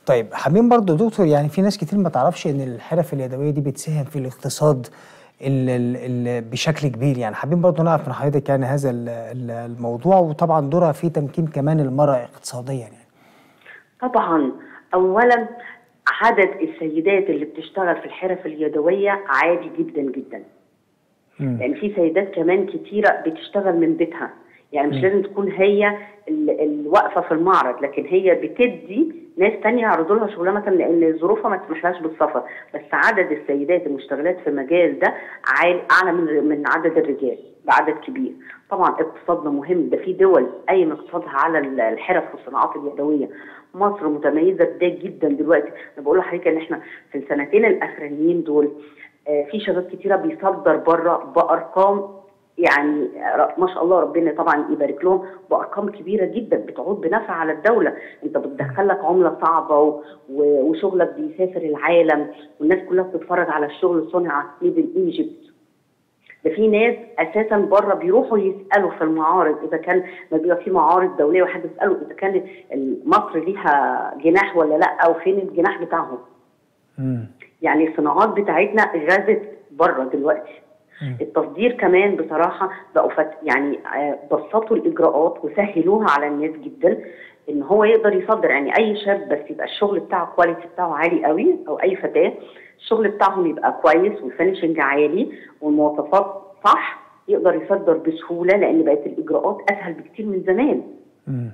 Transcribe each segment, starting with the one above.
طيب حابين برضو دكتور يعني في ناس كتير ما تعرفش ان الحرف اليدويه دي بتساهم في الاقتصاد ال ال ال بشكل كبير يعني حابين برضو نعرف من حضرتك يعني هذا ال- ال- الموضوع وطبعا دورها في تمكين كمان المراه اقتصاديا يعني طبعا اولا عدد السيدات اللي بتشتغل في الحرف اليدويه عالي جدا جدا مم. لان في سيدات كمان كتيره بتشتغل من بيتها يعني مش لازم تكون هي ال- الواقفه في المعرض لكن هي بتدي ناس تانية يعرضوا لها شغلها مثلا لان ظروفها ما تسمحلهاش بالسفر بس عدد السيدات المشتغلات في المجال ده عال- اعلى من من عدد الرجال بعدد كبير طبعا اقتصادنا مهم ده في دول قايم اقتصادها على ال- الحرف والصناعات اليدويه مصر متميزه بده جدا دلوقتي انا بقول لحضرتك ان احنا في السنتين الاخرانيين دول آه، في شباب كتيره بيصدر بره بارقام يعني ر- ما شاء الله ربنا طبعا يبارك لهم بارقام كبيره جدا بتعود بنفع على الدوله انت بتدخل لك عمله صعبه و- و- وشغلك بيسافر العالم والناس كلها بتتفرج على الشغل صنع ميد ان ايجيبت ده في ناس اساسا بره بيروحوا يسالوا في المعارض اذا كان ما بيبقى في معارض دوليه وحد يساله اذا كان مصر ليها جناح ولا لا او فين الجناح بتاعهم مم. يعني الصناعات بتاعتنا غزت بره دلوقتي التصدير كمان بصراحه بقوا فت... يعني آه، بسطوا الاجراءات وسهلوها على الناس جدا ان هو يقدر يصدر يعني اي شاب بس يبقى الشغل بتاعه كواليتي بتاعه عالي قوي او اي فتاه الشغل بتاعهم يبقى كويس والفينشنج عالي والمواصفات صح يقدر يصدر بسهوله لان بقت الاجراءات اسهل بكتير من زمان مم.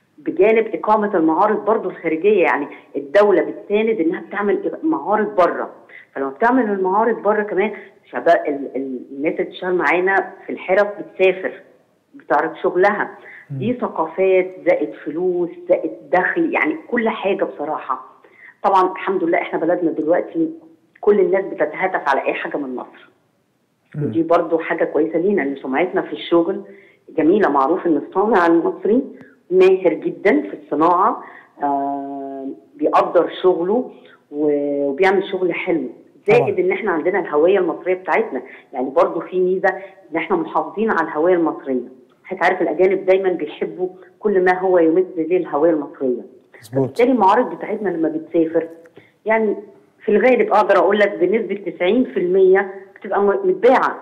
بجانب إقامة المعارض برضو الخارجية يعني الدولة بتساند إنها بتعمل معارض بره فلما بتعمل المعارض بره كمان شباب ال- ال- الناس اللي بتشتغل معانا في الحرف بتسافر بتعرض شغلها دي ثقافات زائد فلوس زائد دخل يعني كل حاجة بصراحة طبعا الحمد لله احنا بلدنا دلوقتي كل الناس بتتهاتف على اي حاجة من مصر ودي برضو حاجة كويسة لينا ان سمعتنا في الشغل جميلة معروف ان الصانع المصري ماهر جدا في الصناعة آه بيقدر شغله و- وبيعمل شغل حلو زائد طبعاً. ان احنا عندنا الهوية المصرية بتاعتنا يعني برضو في ميزة ان احنا محافظين على الهوية المصرية حضرتك عارف الاجانب دايما بيحبوا كل ما هو يمثل ليه الهوية المصرية مظبوط بالتالي المعارض بتاعتنا لما بتسافر يعني في الغالب اقدر اقول لك بنسبه 90% بتبقى م- متباعه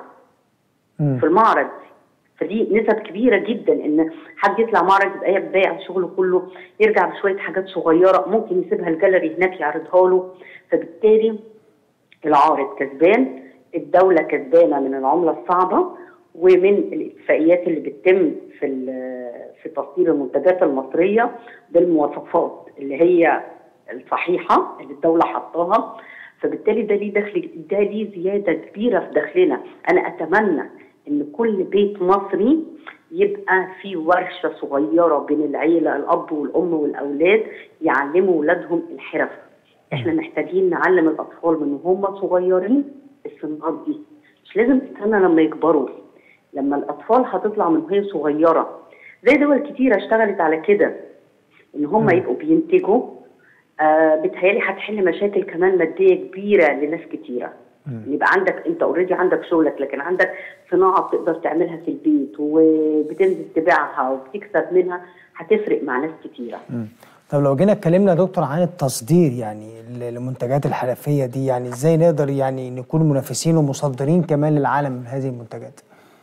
مم. في المعرض فدي نسب كبيره جدا ان حد يطلع معرض يبقى هي بتبيع شغله كله يرجع بشويه حاجات صغيره ممكن يسيبها الجاليري هناك يعرضها له فبالتالي العارض كسبان الدوله كسبانه من العمله الصعبه ومن الاتفاقيات اللي بتتم في ال- في تصدير المنتجات المصريه بالمواصفات اللي هي الصحيحه اللي الدوله حطاها فبالتالي ده ليه دخل ده ليه زياده كبيره في دخلنا انا اتمنى ان كل بيت مصري يبقى في ورشه صغيره بين العيله الاب والام والاولاد يعلموا اولادهم الحرف احنا محتاجين نعلم الاطفال من هم صغيرين الصناعات دي مش لازم تستنى لما يكبروا لما الاطفال هتطلع من وهي صغيره زي دول كتيره اشتغلت على كده ان هم يبقوا بينتجوا آه بتهيالي هتحل مشاكل كمان ماديه كبيره لناس كتيره يبقى عندك انت اوريدي عندك شغلك لكن عندك صناعه بتقدر تعملها في البيت وبتنزل تبيعها وبتكسب منها هتفرق مع ناس كتيره مم. طب لو جينا اتكلمنا يا دكتور عن التصدير يعني ل- للمنتجات الحرفيه دي يعني ازاي نقدر يعني نكون منافسين ومصدرين كمان للعالم من هذه المنتجات؟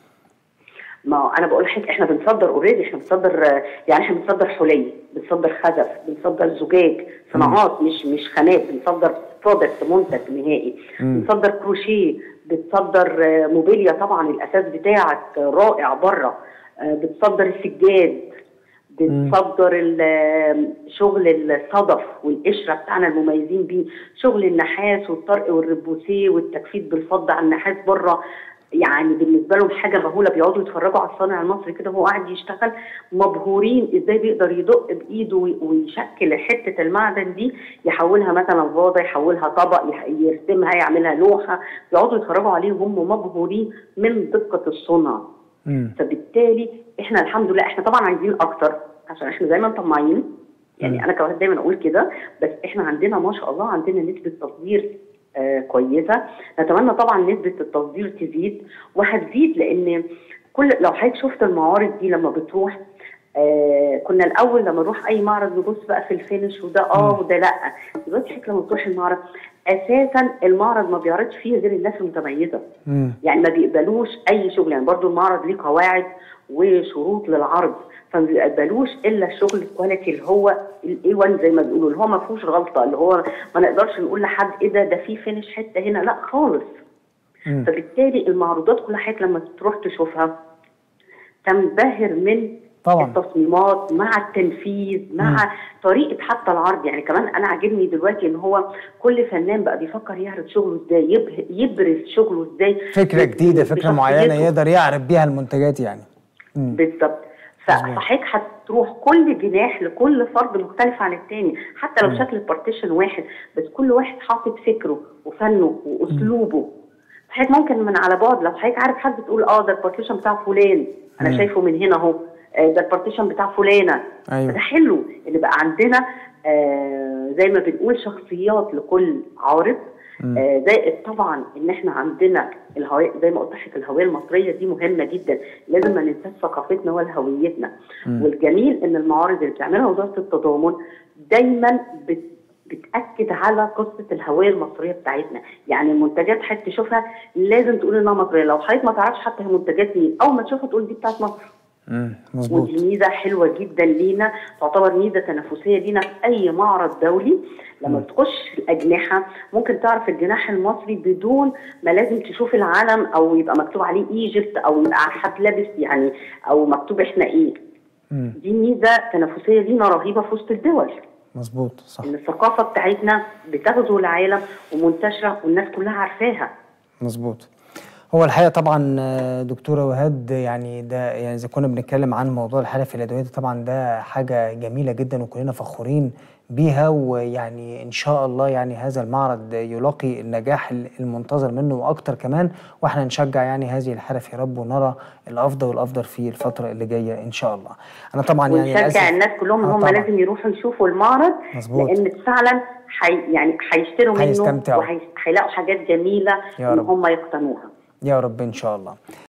ما هو انا بقول لحضرتك احنا بنصدر اوريدي احنا بنصدر آه، يعني احنا بنصدر حلي بنصدر خزف بنصدر زجاج صناعات مش مش خامات بنصدر برودكت منتج نهائي بنصدر كروشيه بتصدر آه، موبيليا طبعا الاساس بتاعك آه، رائع بره آه، بتصدر السجاد بتصدر ال- شغل الصدف والقشره بتاعنا المميزين بيه شغل النحاس والطرق والربوسيه والتجفيف بالفضه على النحاس بره يعني بالنسبه لهم حاجه مهوله بيقعدوا يتفرجوا على الصانع المصري كده وهو قاعد يشتغل مبهورين ازاي بيقدر يدق بايده وي- ويشكل حته المعدن دي يحولها مثلا فازه يحولها طبق يح- يرسمها يعملها لوحه يقعدوا يتفرجوا عليه وهم مبهورين من دقه الصنع مم. فبالتالي احنا الحمد لله احنا طبعا عايزين اكتر عشان احنا دايما طماعين يعني انا كواحد دايما اقول كده بس احنا عندنا ما شاء الله عندنا نسبه تصدير آه كويسه نتمنى طبعا نسبه التصدير تزيد وهتزيد لان كل لو حضرتك شفت المعارض دي لما بتروح آه كنا الاول لما نروح اي معرض نبص بقى في الفينش وده اه وده لا دلوقتي حضرتك لما تروح المعرض اساسا المعرض ما بيعرضش فيه غير الناس المتميزه مم. يعني ما بيقبلوش اي شغل يعني برضو المعرض ليه قواعد وشروط للعرض فما بيقبلوش الا الشغل الكواليتي اللي هو الاي 1 زي ما بيقولوا اللي هو ما فيهوش غلطه اللي هو ما نقدرش نقول لحد ايه ده ده في فينش حته هنا لا خالص مم. فبالتالي المعروضات كل حاجه لما تروح تشوفها تنبهر من طبعا التصميمات مع التنفيذ مع طريقه حتى العرض يعني كمان انا عاجبني دلوقتي ان هو كل فنان بقى بيفكر يعرض شغله ازاي يبه- يبرز شغله ازاي فكره جديده فكره بشخصيته. معينه يقدر يعرض بيها المنتجات يعني مم. بالظبط ف- مظبوط. فحضرتك هتروح كل جناح لكل فرد مختلف عن التاني حتى لو شكل البارتيشن واحد بس كل واحد حاطط فكره وفنه واسلوبه حضرتك ممكن من على بعد لو حضرتك عارف حد تقول اه ده البارتيشن بتاع فلان انا مم. شايفه من هنا اهو آه، ده البارتيشن بتاع فلانه أيوة. ده حلو ان بقى عندنا آه زي ما بنقول شخصيات لكل عارض آه زائد طبعا ان احنا عندنا الهوية زي ما قلت لحضرتك الهويه المصريه دي مهمه جدا لازم ما ننساش ثقافتنا ولا هويتنا والجميل ان المعارض اللي بتعملها وزاره التضامن دايما بت بتاكد على قصه الهويه المصريه بتاعتنا يعني المنتجات حضرتك تشوفها لازم تقول انها مصريه لو حضرتك ما تعرفش حتى هي منتجات مين اول ما تشوفها تقول دي بتاعت مصر مم. مظبوط ودي ميزه حلوه جدا لينا تعتبر ميزه تنافسيه لينا في اي معرض دولي لما بتخش الاجنحه ممكن تعرف الجناح المصري بدون ما لازم تشوف العلم او يبقى مكتوب عليه ايجيبت او يبقى حد لابس يعني او مكتوب احنا ايه مم. دي ميزه تنافسيه لينا رهيبه في وسط الدول مظبوط صح ان الثقافه بتاعتنا بتغزو العالم ومنتشره والناس كلها عارفاها مظبوط هو الحقيقه طبعا آه، دكتوره وهاد يعني ده يعني اذا كنا بنتكلم عن موضوع الحرف اليدويه ده طبعا ده حاجه جميله جدا وكلنا فخورين بيها ويعني ان شاء الله يعني هذا المعرض يلاقي النجاح ال- المنتظر منه واكتر كمان واحنا نشجع يعني هذه الحرف يا رب ونرى الافضل والافضل في الفتره اللي جايه ان شاء الله انا طبعا يعني ونشجع للأسف- الناس كلهم ان آه هم طبعاً. لازم يروحوا يشوفوا المعرض مظبوط. لان فعلا حي يعني هيشتروا منه هيستمتعوا. وهيلاقوا حاجات جميله يا ان رب. هم يقتنوها يا رب ان شاء الله